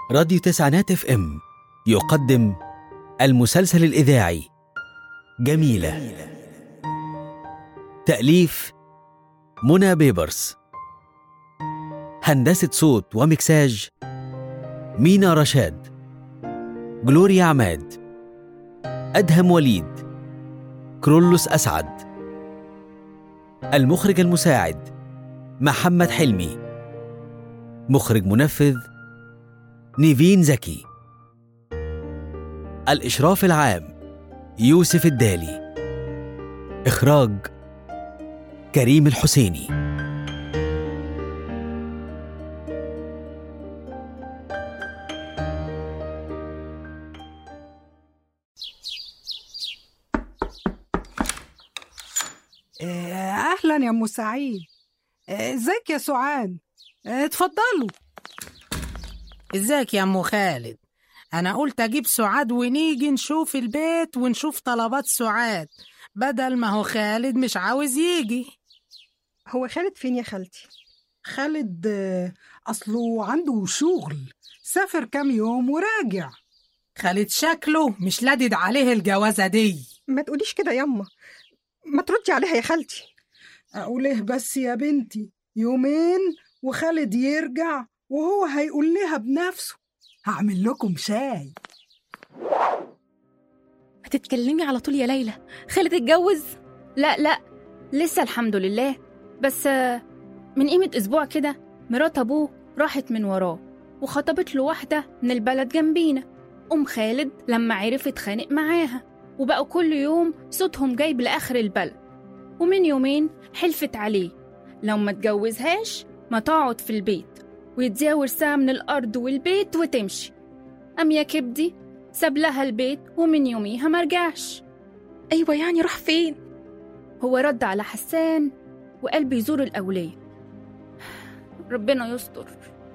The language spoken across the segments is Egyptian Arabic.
راديو تسعينات اف ام يقدم المسلسل الإذاعي جميلة تأليف منى بيبرس هندسة صوت ومكساج مينا رشاد جلوريا عماد أدهم وليد كرولوس أسعد المخرج المساعد محمد حلمي مخرج منفذ نيفين زكي الإشراف العام يوسف الدالي إخراج كريم الحسيني آه، اهلا يا ام سعيد آه، ازيك يا سعاد آه، اتفضلوا ازيك يا ام خالد انا قلت اجيب سعاد ونيجي نشوف البيت ونشوف طلبات سعاد بدل ما هو خالد مش عاوز يجي هو خالد فين يا خالتي؟ خالد آه، اصله عنده شغل سافر كام يوم وراجع خالد شكله مش لادد عليه الجوازة دي ما تقوليش كده ياما ما تردي عليها يا خالتي اقول ايه بس يا بنتي يومين وخالد يرجع وهو هيقول لها بنفسه هعمل لكم شاي هتتكلمي على طول يا ليلى خالد اتجوز لا لا لسه الحمد لله بس آه، من قيمة أسبوع كده مرات أبوه راحت من وراه وخطبت له واحدة من البلد جنبينا أم خالد لما عرف اتخانق معاها وبقوا كل يوم صوتهم جايب لآخر البلد ومن يومين حلفت عليه لو ما اتجوزهاش ما تقعد في البيت ويتزاور ساعة من الأرض والبيت وتمشي أم يا كبدي ساب لها البيت ومن يوميها مرجعش ايوه يعني راح فين هو رد على حسان وقال بيزور الأولية ربنا يستر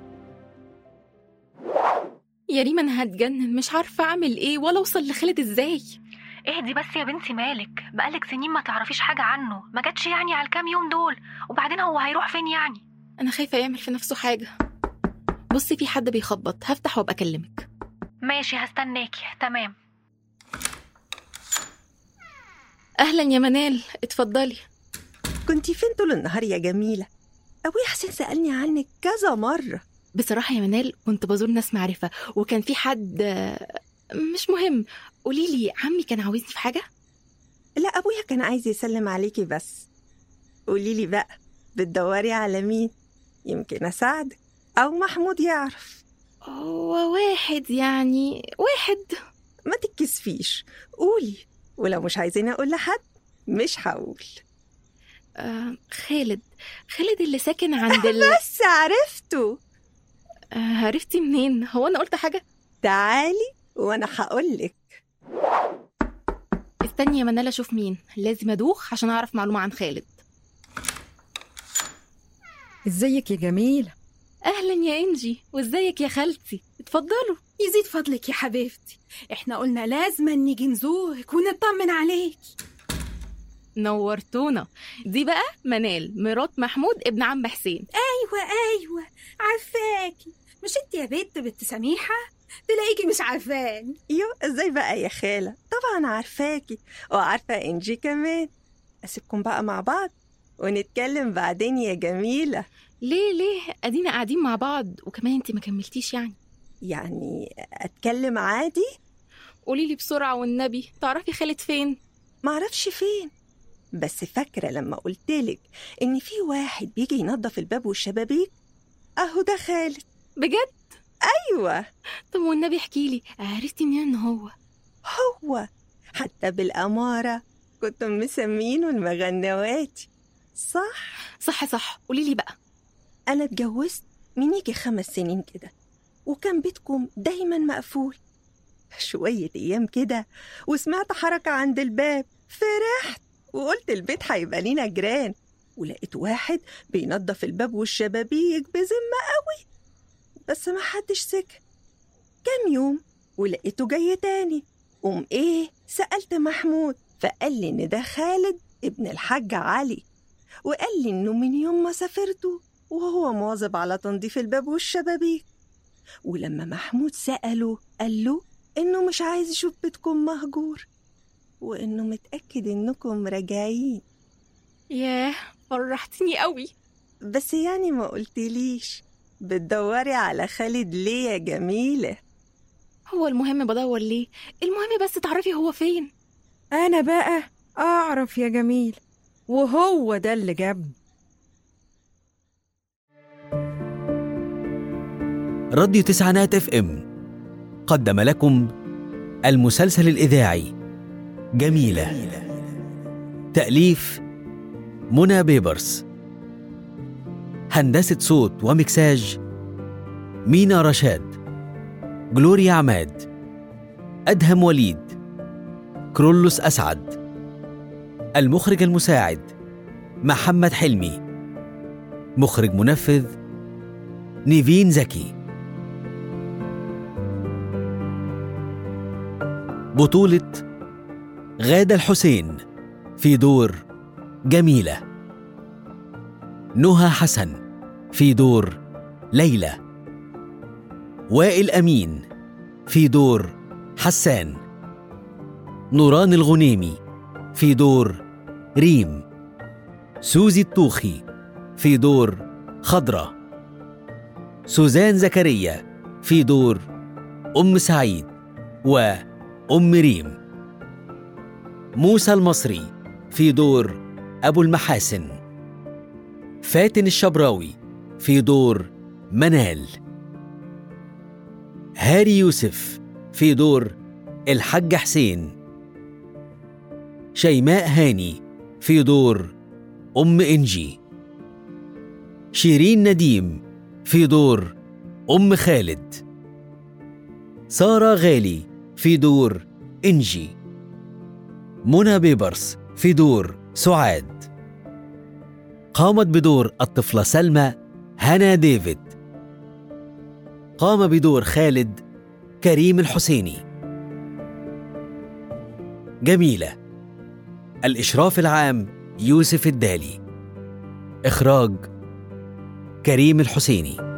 يا ريما انا هتجنن مش عارفه اعمل ايه ولا اوصل لخالد ازاي اهدي بس يا بنتي مالك بقالك سنين ما تعرفيش حاجة عنه ما جاتش يعني على الكام يوم دول وبعدين هو هيروح فين يعني انا خايفه يعمل في نفسه حاجه بصي في حد بيخبط هفتح وابقى اكلمك ماشي هستناكي تمام اهلا يا منال اتفضلي كنتي فين طول النهار يا جميلة؟ أبويا حسين سألني عنك كذا مرة بصراحه يا منال كنت بزور ناس معرفه وكان في حد آه، مش مهم قولي لي عمي كان عاوزني في حاجه لا أبويا كان عايز يسلم عليكي بس قولي لي بقى بتدوري على مين؟ يمكن أساعدك أو محمود يعرف هو واحد يعني واحد ما تتكسفيش قولي ولو مش عايزين أقول لحد مش هقول آه خالد خالد اللي ساكن عند ال... بس عرفته آه عرفتي منين هو انا قلت حاجه تعالي وأنا هقولك استني يا منال اشوف مين لازم ادوخ عشان اعرف معلومه عن خالد ازيك يا جميلة اهلا يا انجي وازيك يا خالتي اتفضلوا يزيد فضلك يا حبيبتي احنا قلنا لازم نيجي نزورك ونطمن عليك نورتونا دي بقى منال مرات محمود ابن عم حسين ايوه ايوه عارفاكي مش انت يا بنت بنت سميحة تلاقيكي مش عارفاني يو ازاي بقى يا خالة طبعا عارفاكي وعارفة انجي كمان اسيبكم بقى مع بعض ونتكلم بعدين يا جميلة ليه ليه ادينا قاعدين مع بعض وكمان انت ما كملتيش يعني يعني اتكلم عادي قولي لي بسرعه والنبي تعرفي خالد فين معرفش فين بس فاكرة لما قلتلك إن في واحد بيجي ينظف الباب والشبابيك أهو ده خالد بجد أيوة طب والنبي احكي لي عرفتي منين ان هو هو حتى بالأمارة كنتم مسمينه المغنواتي صح صح صح قولي لي بقى أنا اتجوزت من يجي خمس سنين كده وكان بيتكم دايما مقفول شوية أيام كده وسمعت حركة عند الباب فرحت وقلت البيت هيبقى لينا جيران ولقيت واحد بينظف الباب والشبابيك بذمة قوي بس ما حدش سكت كام يوم ولقيته جاي تاني قوم ايه سألت محمود فقال لي ان ده خالد ابن الحاج علي وقال لي انه من يوم ما سافرته وهو مواظب على تنظيف الباب والشبابيك ولما محمود سأله قال له إنه مش عايز يشوف بيتكم مهجور وإنه متأكد إنكم راجعين ياه فرحتني قوي بس يعني ما قلتليش بتدوري على خالد ليه يا جميلة هو المهم بدور ليه المهم بس تعرفي هو فين أنا بقى أعرف يا جميل وهو ده اللي جابني راديو تسعينات اف ام قدم لكم المسلسل الإذاعي جميلة تأليف منى بيبرس هندسة صوت ومكساج مينا رشاد جلوريا عماد أدهم وليد كرولوس أسعد المخرج المساعد محمد حلمي مخرج منفذ نيفين زكي بطولة غادة الحسين في دور جميلة نهى حسن في دور ليلى وائل أمين في دور حسان نوران الغنيمي في دور ريم سوزي الطوخي في دور خضرة سوزان زكريا في دور أم سعيد وأم ريم موسى المصري في دور أبو المحاسن فاتن الشبراوي في دور منال هاري يوسف في دور الحاج حسين شيماء هاني في دور أم إنجي شيرين نديم في دور أم خالد سارة غالي في دور إنجي منى بيبرس في دور سعاد قامت بدور الطفلة سلمى هنا ديفيد قام بدور خالد كريم الحسيني جميلة الإشراف العام يوسف الدالي إخراج كريم الحسيني